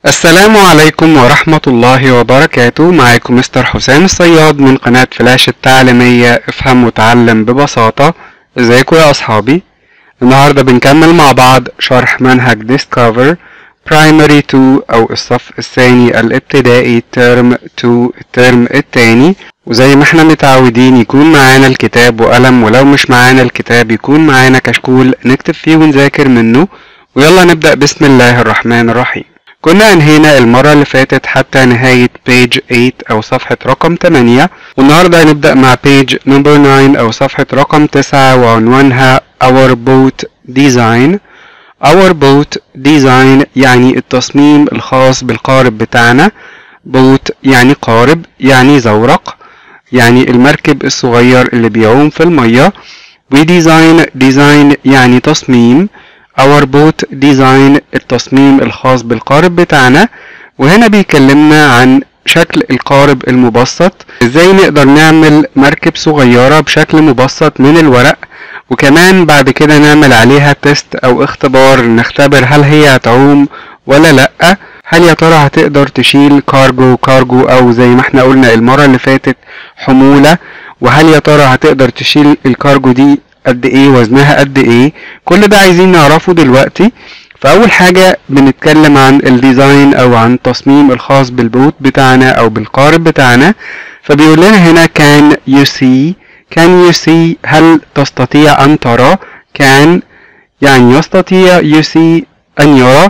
السلام عليكم ورحمة الله وبركاته معاكم مستر حسام الصياد من قناة فلاش التعليمية افهم وتعلم ببساطة ازيكم يا اصحابي النهاردة بنكمل مع بعض شرح منهج Discover Primary 2 او الصف الثاني الابتدائي ترم 2 الترم التاني وزي ما احنا متعودين يكون معانا الكتاب وقلم ولو مش معانا الكتاب يكون معانا كشكول نكتب فيه ونذاكر منه ويلا نبدأ بسم الله الرحمن الرحيم كنا انهينا المرة اللي فاتت حتى نهاية page 8 او صفحة رقم 8 والنهاردة هنبدأ مع page number 9 او صفحة رقم 9 وعنوانها our boat design our boat design يعني التصميم الخاص بالقارب بتاعنا boat يعني قارب يعني زورق يعني المركب الصغير اللي بيعوم في المية وديزاين ديزاين يعني تصميم our boat design التصميم الخاص بالقارب بتاعنا وهنا بيكلمنا عن شكل القارب المبسط ازاي نقدر نعمل مركب صغيرة بشكل مبسط من الورق وكمان بعد كده نعمل عليها تيست او اختبار نختبر هل هي هتعوم ولا لأ هل يا ترى هتقدر تشيل كارجو كارجو او زي ما احنا قلنا المرة اللي فاتت حمولة وهل يا ترى هتقدر تشيل الكارجو دي قد ايه وزنها قد ايه كل ده عايزين نعرفه دلوقتي فاول حاجة بنتكلم عن الديزاين او عن التصميم الخاص بالبوت بتاعنا او بالقارب بتاعنا فبيقول لنا هنا can you see can you see هل تستطيع ان ترى can يعني يستطيع you see ان يرى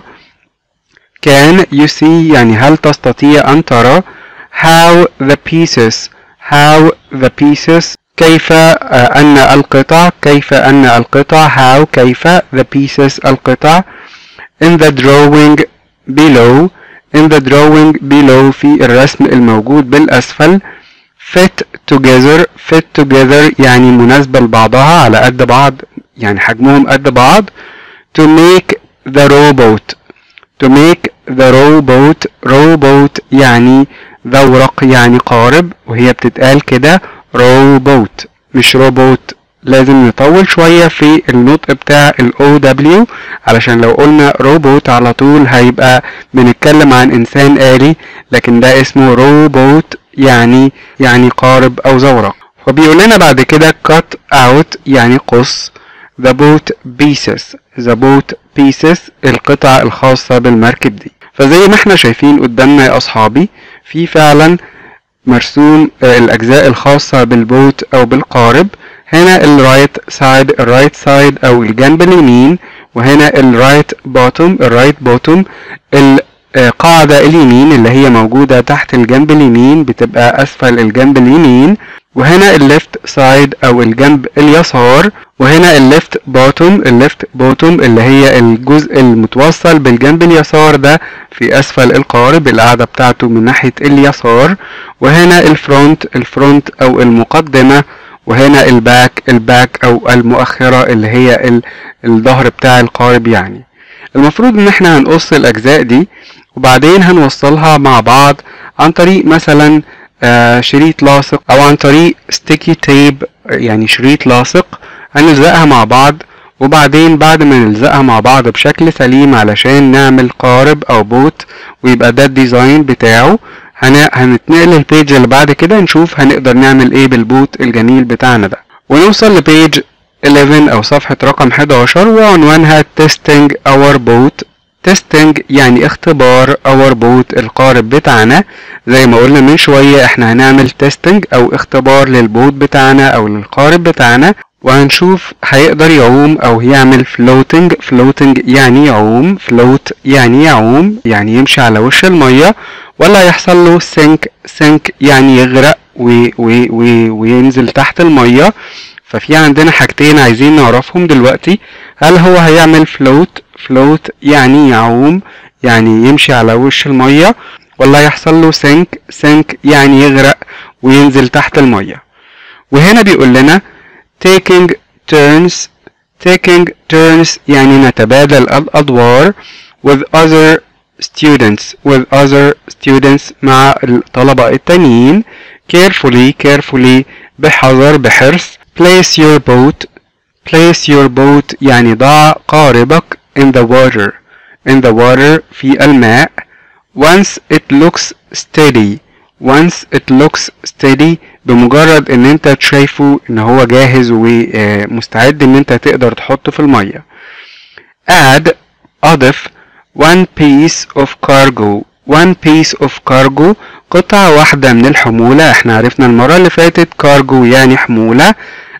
can you see يعني هل تستطيع ان ترى how the pieces how the pieces كيف أن القطع كيف أن القطع how كيف the pieces القطع in the drawing below in the drawing below في الرسم الموجود بالأسفل fit together fit together يعني مناسبة لبعضها على قد بعض يعني حجمهم قد بعض to make the robot to make the robot robot يعني ذورق يعني قارب وهي بتتقال كده روبوت مش روبوت لازم نطول شوية في النطق بتاع ال OW علشان لو قلنا روبوت على طول هيبقى بنتكلم عن إنسان آلي لكن ده اسمه روبوت يعني يعني قارب أو زورق فبيقول لنا بعد كده cut out يعني قص the boat pieces the boat pieces القطع الخاصة بالمركب دي فزي ما احنا شايفين قدامنا يا أصحابي في فعلا مرسوم الأجزاء الخاصة بالبوت أو بالقارب هنا الرايت سايد الرايت سايد أو الجنب اليمين وهنا الرايت بوتوم الرايت بوتوم القاعدة اليمين اللي هي موجودة تحت الجنب اليمين بتبقى أسفل الجنب اليمين وهنا الليفت سايد أو الجنب اليسار وهنا الليفت بوتوم الليفت بوتوم اللي هي الجزء المتوصل بالجنب اليسار ده في أسفل القارب القاعدة بتاعته من ناحية اليسار وهنا الفرونت الفرونت أو المقدمة وهنا الباك الباك أو المؤخرة اللي هي الظهر بتاع القارب يعني المفروض إن احنا هنقص الأجزاء دي وبعدين هنوصلها مع بعض عن طريق مثلا آه شريط لاصق أو عن طريق ستيكي تيب يعني شريط لاصق هنلزقها مع بعض وبعدين بعد ما نلزقها مع بعض بشكل سليم علشان نعمل قارب او بوت ويبقى ده الديزاين بتاعه هنتنقل البيج اللي بعد كده نشوف هنقدر نعمل ايه بالبوت الجميل بتاعنا ده ونوصل لبيج 11 او صفحة رقم 11 وعنوانها testing our boat testing يعني اختبار our boat القارب بتاعنا زي ما قلنا من شوية احنا هنعمل testing او اختبار للبوت بتاعنا او للقارب بتاعنا وهنشوف هيقدر يعوم او يعمل floating floating يعني يعوم float يعني يعوم يعني يمشي على وش المية ولا يحصل له sink sink يعني يغرق و و و وينزل تحت المية ففي عندنا حاجتين عايزين نعرفهم دلوقتي هل هو هيعمل float float يعني يعوم يعني يمشي على وش المية ولا يحصل له sink sink يعني يغرق وينزل تحت المية وهنا بيقول لنا taking turns taking turns يعني نتبادل الأدوار with other students with other students مع الطلبة التانيين carefully carefully بحذر بحرص place your boat place your boat يعني ضع قاربك in the water in the water في الماء once it looks steady once it looks steady بمجرد ان انت شايفه ان هو جاهز ومستعد ان انت تقدر تحطه في المية add اضف one piece of cargo one piece of cargo قطعة واحدة من الحمولة احنا عرفنا المرة اللي فاتت cargo يعني حمولة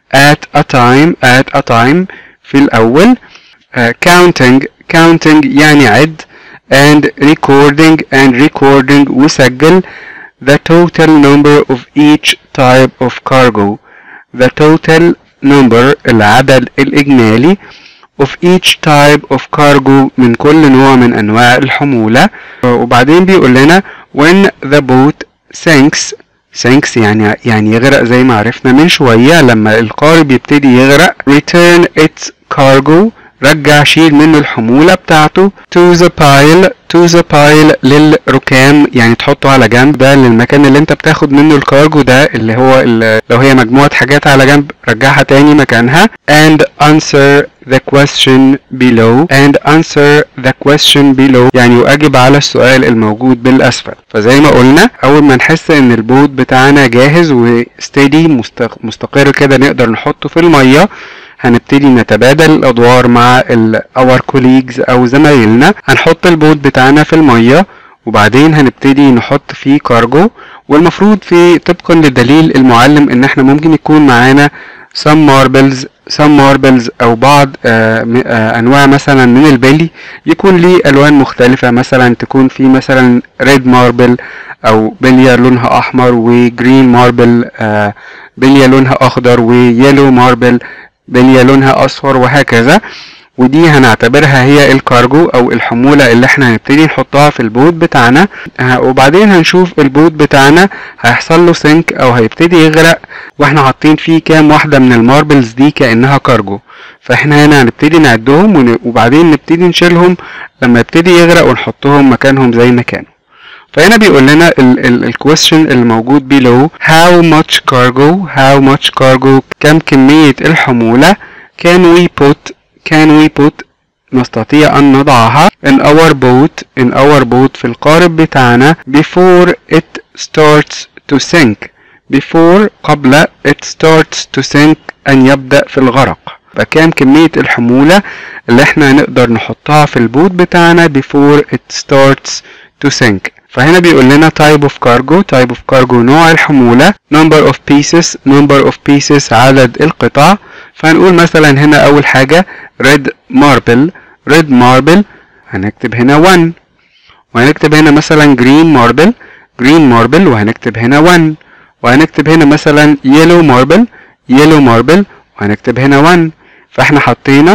at a time at a time في الأول uh, counting counting يعني عد and recording and recording وسجل the total number of each type of cargo the total number العدد الإجمالي of each type of cargo من كل نوع من أنواع الحمولة وبعدين بيقول لنا when the boat sinks sinks يعني يعني يغرق زي ما عرفنا من شوية لما القارب يبتدي يغرق return its cargo رجع شيل منه الحمولة بتاعته to the pile to the pile للركام يعني تحطه على جنب ده للمكان اللي انت بتاخد منه الكارجو ده اللي هو اللي لو هي مجموعة حاجات على جنب رجعها تاني مكانها and answer the question below and answer the question below يعني واجب على السؤال الموجود بالاسفل فزي ما قلنا اول ما نحس ان البوت بتاعنا جاهز وستيدي مستقر كده نقدر نحطه في المية هنبتدي نتبادل الادوار مع ال our colleagues او زمايلنا هنحط البوت بتاعنا في المية وبعدين هنبتدي نحط فيه كارجو والمفروض في طبقا لدليل المعلم ان احنا ممكن يكون معانا some marbles some marbles او بعض آه آه انواع مثلا من البلي يكون ليه الوان مختلفة مثلا تكون في مثلا ريد ماربل او بلية لونها احمر وجرين ماربل آه بلية لونها اخضر ويلو ماربل بلية لونها اصفر وهكذا ودي هنعتبرها هي الكارجو او الحمولة اللي احنا هنبتدي نحطها في البوت بتاعنا وبعدين هنشوف البوت بتاعنا هيحصل له سينك او هيبتدي يغرق واحنا حاطين فيه كام واحدة من الماربلز دي كأنها كارجو فاحنا هنا هنبتدي نعدهم وبعدين نبتدي نشيلهم لما يبتدي يغرق ونحطهم مكانهم زي ما كانوا فهنا بيقول لنا الكويستشن الموجود below how much cargo how much cargo كم كمية الحمولة can we put can we put نستطيع أن نضعها in our boat in our boat في القارب بتاعنا before it starts to sink before قبل it starts to sink أن يبدأ في الغرق فكام كمية الحمولة اللي احنا نقدر نحطها في البوت بتاعنا before it starts to sink فهنا بيقول لنا type of cargo type of cargo نوع الحمولة number of pieces number of pieces عدد القطع فهنقول مثلا هنا أول حاجة red marble red marble هنكتب هنا 1 وهنكتب هنا مثلا green marble green marble وهنكتب هنا 1 وهنكتب هنا مثلا yellow marble yellow marble وهنكتب هنا 1 فاحنا حطينا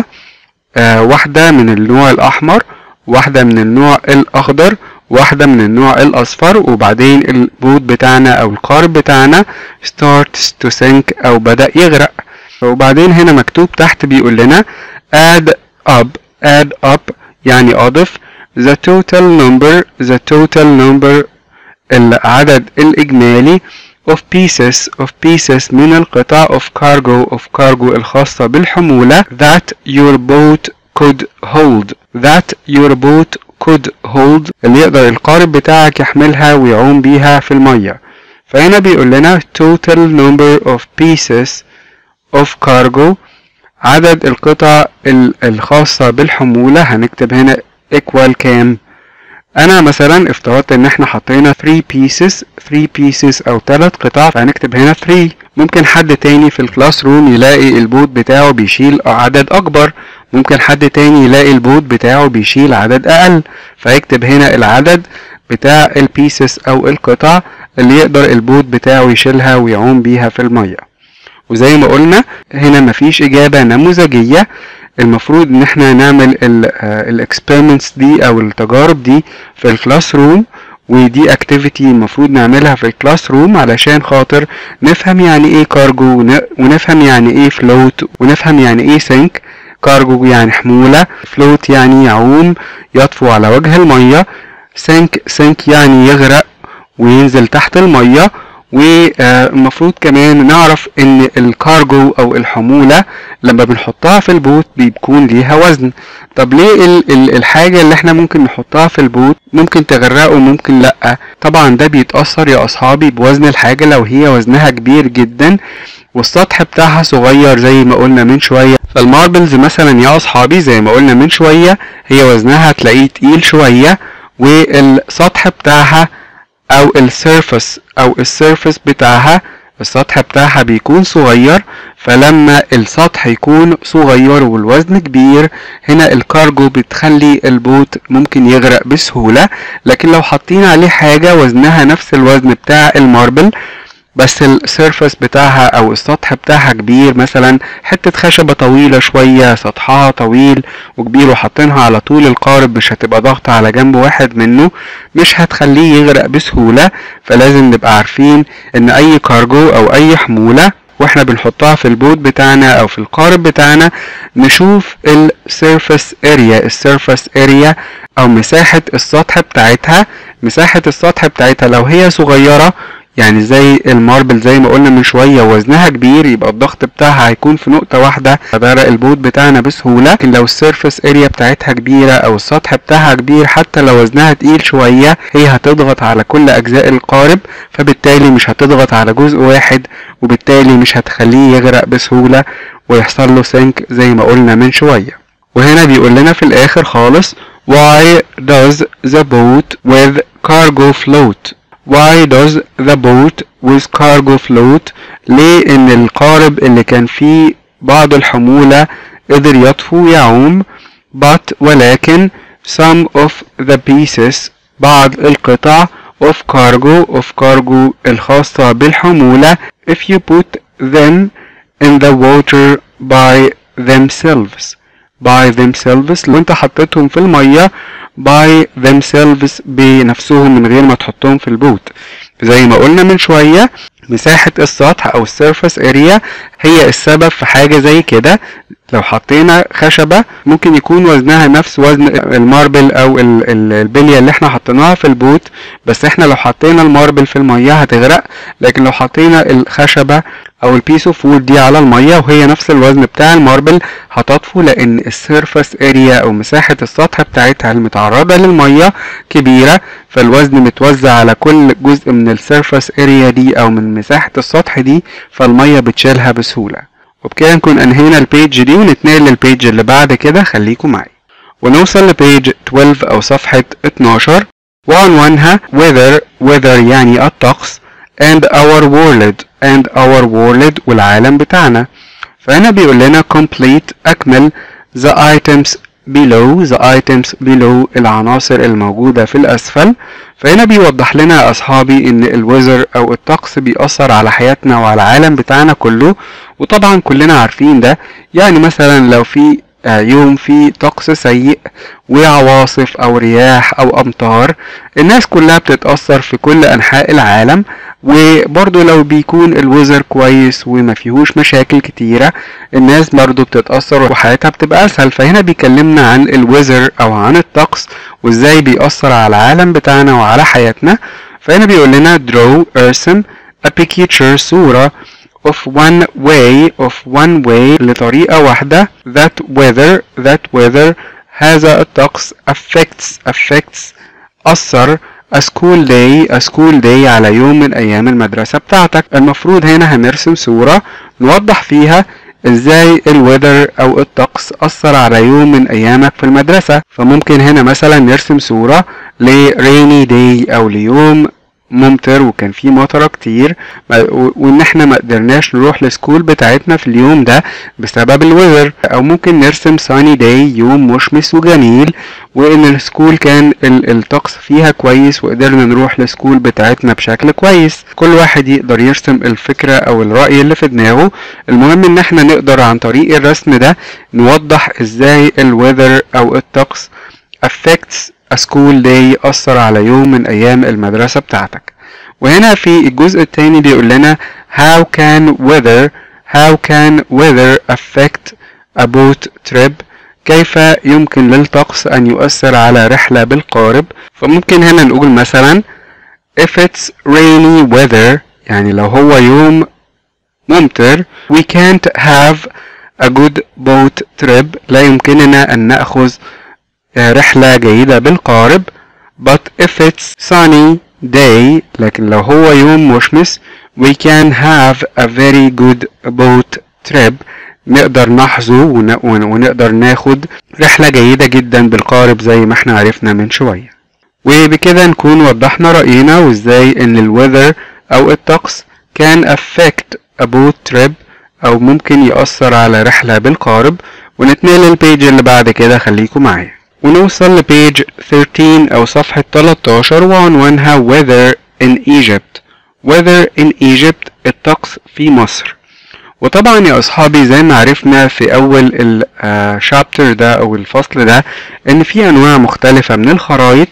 آه واحدة من النوع الأحمر واحدة من النوع الأخضر واحدة من النوع الأصفر وبعدين البوت بتاعنا أو القارب بتاعنا starts to sink أو بدأ يغرق وبعدين هنا مكتوب تحت بيقول لنا add up add up يعني أضف the total number the total number العدد الإجمالي of pieces of pieces من القطع of cargo of cargo الخاصة بالحمولة that your boat could hold that your boat could hold اللي يقدر القارب بتاعك يحملها ويعوم بيها في المية فهنا بيقول لنا total number of pieces of cargo عدد القطع الخاصة بالحمولة هنكتب هنا equal كام انا مثلا افترضت ان احنا حطينا 3 pieces 3 pieces او 3 قطع فهنكتب هنا 3 ممكن حد تاني في الكلاس روم يلاقي البوت بتاعه بيشيل عدد اكبر ممكن حد تاني يلاقي البوت بتاعه بيشيل عدد اقل فيكتب هنا العدد بتاع البيسز او القطع اللي يقدر البوت بتاعه يشيلها ويعوم بيها في المية وزي ما قلنا هنا مفيش اجابة نموذجية المفروض ان احنا نعمل الاكسبيرمنتس دي او التجارب دي في الكلاس روم ودي اكتيفيتي المفروض نعملها في الكلاس روم علشان خاطر نفهم يعني ايه كارجو ونفهم يعني ايه فلوت ونفهم يعني ايه سينك كارجو يعني حمولة فلوت يعني يعوم يطفو على وجه المية سينك سينك يعني يغرق وينزل تحت المية والمفروض كمان نعرف ان الكارجو او الحمولة لما بنحطها في البوت بيكون ليها وزن طب ليه ال ال الحاجة اللي احنا ممكن نحطها في البوت ممكن تغرقه وممكن لأ طبعا ده بيتأثر يا أصحابي بوزن الحاجة لو هي وزنها كبير جدا والسطح بتاعها صغير زي ما قلنا من شوية فالماربلز مثلا يا أصحابي زي ما قلنا من شوية هي وزنها هتلاقيه تقيل شوية والسطح بتاعها أو السيرفس أو السيرفس بتاعها السطح بتاعها بيكون صغير فلما السطح يكون صغير والوزن كبير هنا الكارجو بتخلي البوت ممكن يغرق بسهولة لكن لو حاطين عليه حاجة وزنها نفس الوزن بتاع الماربل بس السيرفس بتاعها او السطح بتاعها كبير مثلا حتة خشبة طويلة شوية سطحها طويل وكبير وحاطينها على طول القارب مش هتبقى ضغط على جنب واحد منه مش هتخليه يغرق بسهولة فلازم نبقى عارفين ان اي كارجو او اي حمولة واحنا بنحطها في البوت بتاعنا او في القارب بتاعنا نشوف السيرفس اريا السيرفس اريا او مساحة السطح بتاعتها مساحة السطح بتاعتها لو هي صغيرة يعني زي الماربل زي ما قلنا من شويه وزنها كبير يبقى الضغط بتاعها هيكون في نقطه واحده فبرق البوت بتاعنا بسهوله لكن لو السيرفس اريا بتاعتها كبيره او السطح بتاعها كبير حتى لو وزنها تقيل شويه هي هتضغط على كل اجزاء القارب فبالتالي مش هتضغط على جزء واحد وبالتالي مش هتخليه يغرق بسهوله ويحصل له سينك زي ما قلنا من شويه وهنا بيقول لنا في الاخر خالص why does the boat with cargo float Why does the boat with cargo float ليه ان القارب اللي كان فيه بعض الحمولة قدر يطفو يعوم but ولكن some of the pieces بعض القطع of cargo of cargo الخاصة بالحمولة if you put them in the water by themselves by themselves لو انت حطيتهم في المية by themselves بنفسهم من غير ما تحطهم في البوت زي ما قلنا من شوية مساحة السطح او السيرفس اريا هي السبب في حاجة زي كده لو حطينا خشبة ممكن يكون وزنها نفس وزن الماربل او ال- ال- البلية اللي احنا حطيناها في البوت بس احنا لو حطينا الماربل في المية هتغرق لكن لو حطينا الخشبة او البيس اوف وود دي على المية وهي نفس الوزن بتاع الماربل هتطفو لان السيرفس اريا او مساحة السطح بتاعتها المتعرضة للمية كبيرة فالوزن متوزع على كل جزء من السيرفس اريا دي او من مساحة السطح دي فالمية بتشيلها بسهولة وبكده نكون انهينا البيج دي ونتنقل للبيج اللي بعد كده خليكم معايا ونوصل لبيج 12 او صفحة 12 وعنوانها weather weather يعني الطقس and our world and our world والعالم بتاعنا فهنا بيقول لنا complete أكمل the items below the items below العناصر الموجودة في الأسفل فهنا بيوضح لنا يا أصحابي إن الوزر أو الطقس بيأثر على حياتنا وعلى العالم بتاعنا كله وطبعا كلنا عارفين ده يعني مثلا لو في آه، يوم فيه طقس سيء وعواصف أو رياح أو أمطار الناس كلها بتتأثر في كل أنحاء العالم وبرضه لو بيكون الوزر كويس وما فيهوش مشاكل كتيرة الناس برضه بتتأثر وحياتها بتبقى أسهل فهنا بيكلمنا عن الوزر أو عن الطقس وإزاي بيأثر على العالم بتاعنا وعلى حياتنا فهنا بيقول لنا draw ارسم a picture صورة of one way of one way لطريقة واحدة that weather that weather هذا الطقس affects affects أثر a school day a school day على يوم من أيام المدرسة بتاعتك المفروض هنا هنرسم صورة نوضح فيها ازاي الويذر او الطقس اثر على يوم من ايامك في المدرسة فممكن هنا مثلا نرسم صورة ل rainy day او ليوم ممطر وكان فيه مطرة كتير ما- و- وان احنا ما قدرناش نروح لسكول بتاعتنا في اليوم ده بسبب الويذر او ممكن نرسم ساني داي يوم مشمس وجميل وان السكول كان ال- الطقس فيها كويس وقدرنا نروح لسكول بتاعتنا بشكل كويس كل واحد يقدر يرسم الفكرة او الرأي اللي في دماغه المهم ان احنا نقدر عن طريق الرسم ده نوضح ازاي الويذر او الطقس affects a school day أثر على يوم من أيام المدرسة بتاعتك وهنا في الجزء التاني بيقول لنا how can weather how can weather affect a boat trip كيف يمكن للطقس أن يؤثر على رحلة بالقارب فممكن هنا نقول مثلا if it's rainy weather يعني لو هو يوم ممطر we can't have a good boat trip لا يمكننا أن نأخذ رحلة جيدة بالقارب but if it's sunny day لكن لو هو يوم مشمس we can have a very good boat trip نقدر نحظو ون- ون- ونقدر ناخد رحلة جيدة جدا بالقارب زي ما احنا عرفنا من شوية وبكده نكون وضحنا رأينا وازاي ان الويذر او الطقس كان affect a boat trip او ممكن يأثر على رحلة بالقارب ونتنقل للبيج اللي بعد كده خليكم معايا ونوصل لبيج 13 او صفحة 13 وعنوانها weather in Egypt weather in Egypt الطقس في مصر وطبعا يا اصحابي زي ما عرفنا في اول الشابتر ده او الفصل ده ان في انواع مختلفة من الخرايط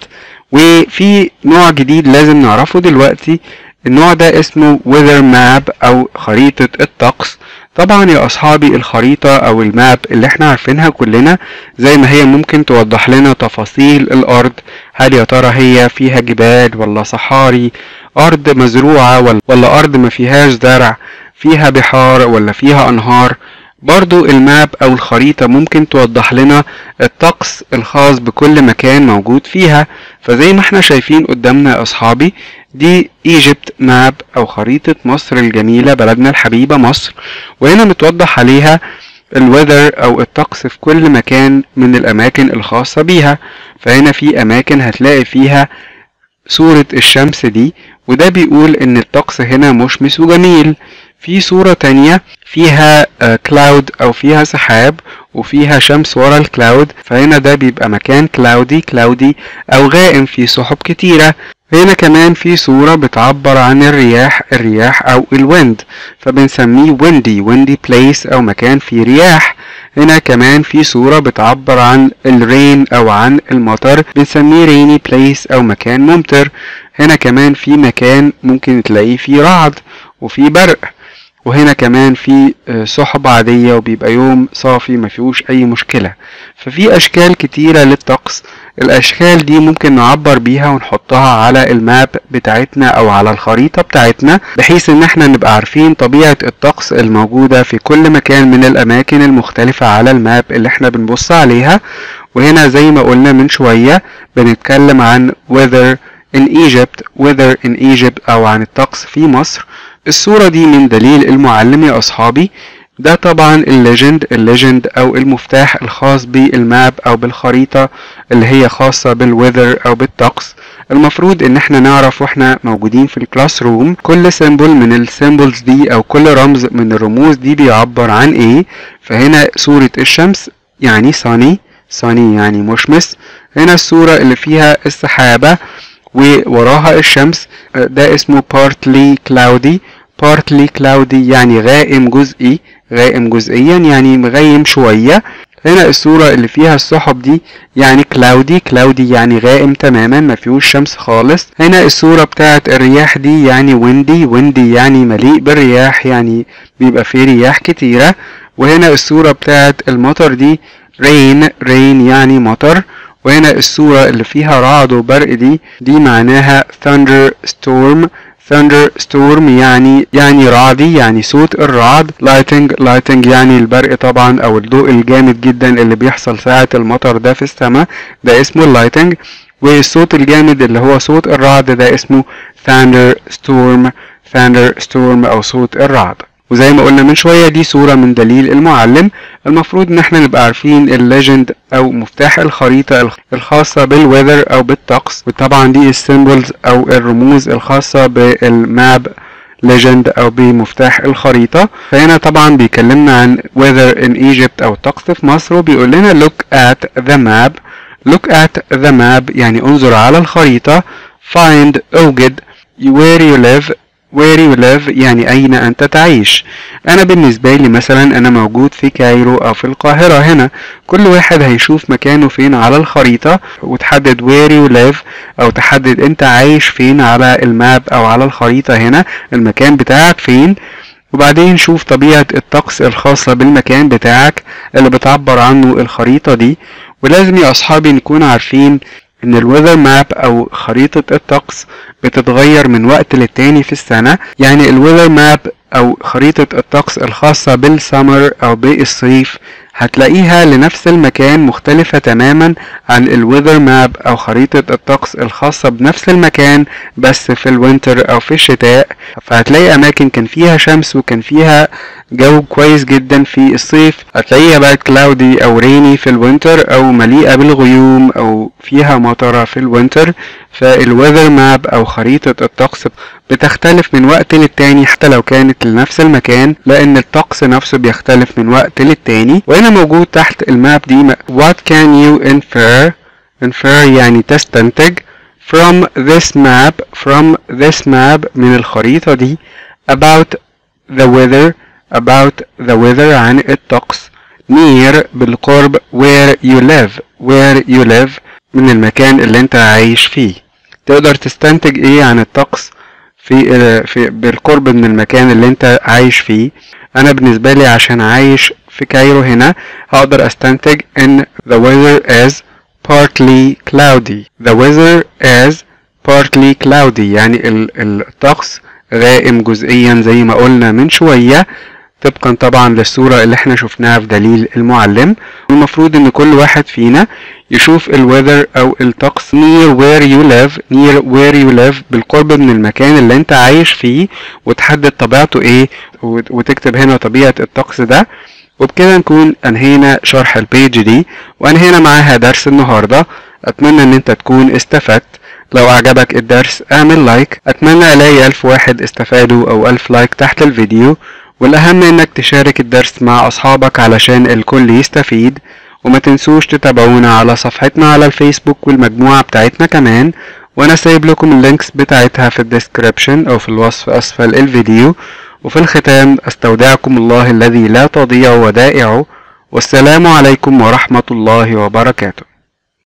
وفي نوع جديد لازم نعرفه دلوقتي النوع ده اسمه weather map او خريطة الطقس طبعا يا اصحابي الخريطة او الماب اللي احنا عارفينها كلنا زي ما هي ممكن توضح لنا تفاصيل الارض هل يا ترى هي فيها جبال ولا صحاري ارض مزروعة ولا- ولا ارض ما فيهاش زرع فيها بحار ولا فيها انهار برضو الماب او الخريطة ممكن توضح لنا الطقس الخاص بكل مكان موجود فيها فزي ما احنا شايفين قدامنا يا اصحابي دي ايجيبت ماب او خريطة مصر الجميلة بلدنا الحبيبة مصر وهنا متوضح عليها الويذر او الطقس في كل مكان من الاماكن الخاصة بيها فهنا في اماكن هتلاقي فيها صورة الشمس دي وده بيقول ان الطقس هنا مشمس وجميل في صورة تانية فيها كلاود او فيها سحاب وفيها شمس ورا الكلاود فهنا ده بيبقى مكان كلاودي كلاودي او غائم فيه سحب كتيرة هنا كمان في صورة بتعبر عن الرياح الرياح او الويند فبنسميه ويندي ويندي بليس او مكان فيه رياح هنا كمان في صورة بتعبر عن الرين او عن المطر بنسميه ريني بليس او مكان ممطر هنا كمان في مكان ممكن تلاقيه فيه رعد وفيه برق وهنا كمان في آه، سحب عادية وبيبقى يوم صافي ما فيهوش أي مشكلة ففي أشكال كتيرة للطقس الأشكال دي ممكن نعبر بيها ونحطها على الماب بتاعتنا أو على الخريطة بتاعتنا بحيث إن احنا نبقى عارفين طبيعة الطقس الموجودة في كل مكان من الأماكن المختلفة على الماب اللي احنا بنبص عليها وهنا زي ما قلنا من شوية بنتكلم عن weather in Egypt weather in Egypt أو عن الطقس في مصر الصورة دي من دليل المعلم يا أصحابي ده طبعا الليجند الليجند أو المفتاح الخاص بالماب أو بالخريطة اللي هي خاصة بالويذر أو بالطقس المفروض ان احنا نعرف واحنا موجودين في الكلاس روم كل سيمبل من السيمبلز دي او كل رمز من الرموز دي بيعبر عن ايه فهنا صورة الشمس يعني sunny sunny يعني مشمس هنا الصورة اللي فيها السحابة ووراها الشمس آه، ده اسمه partly cloudy partly cloudy يعني غائم جزئي غائم جزئيا يعني مغيم شوية هنا الصورة اللي فيها السحب دي يعني cloudy cloudy يعني غائم تماما ما فيهوش شمس خالص هنا الصورة بتاعت الرياح دي يعني windy windy يعني مليء بالرياح يعني بيبقى فيه رياح كتيرة وهنا الصورة بتاعت المطر دي rain rain يعني مطر وهنا الصورة اللي فيها رعد وبرق دي دي معناها thunder storm thunder storm يعني يعني رعدي يعني صوت الرعد lightning lightning يعني البرق طبعا او الضوء الجامد جدا اللي بيحصل ساعة المطر ده في السماء ده اسمه اللايتنج والصوت الجامد اللي هو صوت الرعد ده اسمه thunder storm thunder storm او صوت الرعد وزي ما قلنا من شوية دي صورة من دليل المعلم المفروض ان احنا نبقى عارفين الليجند او مفتاح الخريطة الخ- الخاصة بالويذر او بالطقس وطبعا دي السيمبلز او الرموز الخاصة بالماب ليجند او بمفتاح الخريطة فهنا طبعا بيكلمنا عن weather in Egypt او الطقس في مصر وبيقول لنا look at the map look at the map يعني انظر على الخريطة find اوجد where you live where you live يعني أين أنت تعيش أنا بالنسبة لي مثلا أنا موجود في كايرو أو في القاهرة هنا كل واحد هيشوف مكانه فين على الخريطة وتحدد where you live أو تحدد أنت عايش فين على الماب أو على الخريطة هنا المكان بتاعك فين وبعدين شوف طبيعة الطقس الخاصة بالمكان بتاعك اللي بتعبر عنه الخريطة دي ولازم يا أصحابي نكون عارفين ان الويذر ماب او خريطة الطقس بتتغير من وقت للتاني في السنة يعني الويذر ماب او خريطة الطقس الخاصة بالسمر او بالصيف هتلاقيها لنفس المكان مختلفة تماما عن الويذر ماب او خريطة الطقس الخاصة بنفس المكان بس في الوينتر او في الشتاء فهتلاقي اماكن كان فيها شمس وكان فيها جو كويس جدا في الصيف هتلاقيها بقى كلاودي او ريني في الوينتر او مليئة بالغيوم او فيها مطرة في الوينتر فالويذر ماب او خريطة الطقس بتختلف من وقت للتاني حتى لو كانت لنفس المكان لان الطقس نفسه بيختلف من وقت للتاني وهنا موجود تحت الماب دي what can you infer infer يعني تستنتج from this map from this map من الخريطة دي about the weather about the weather عن الطقس near بالقرب where you live where you live من المكان اللي انت عايش فيه تقدر تستنتج ايه عن الطقس في, في بالقرب من المكان اللي انت عايش فيه انا بالنسبة لي عشان عايش في كايرو هنا هقدر استنتج ان the weather is partly cloudy the weather is partly cloudy يعني الطقس غائم جزئيا زي ما قلنا من شوية طبقا طبعا للصورة اللي احنا شفناها في دليل المعلم المفروض ان كل واحد فينا يشوف الويذر او الطقس near where you live near where you live بالقرب من المكان اللي انت عايش فيه وتحدد طبيعته ايه وتكتب هنا طبيعة الطقس ده وبكده نكون انهينا شرح البيج دي وانهينا معاها درس النهاردة اتمنى ان انت تكون استفدت لو اعجبك الدرس اعمل لايك اتمنى الاقي الف واحد استفادوا او الف لايك تحت الفيديو والأهم إنك تشارك الدرس مع أصحابك علشان الكل يستفيد وما تنسوش تتابعونا على صفحتنا على الفيسبوك والمجموعة بتاعتنا كمان وأنا سايب لكم اللينكس بتاعتها في الديسكريبشن أو في الوصف أسفل الفيديو وفي الختام أستودعكم الله الذي لا تضيع ودائعه والسلام عليكم ورحمة الله وبركاته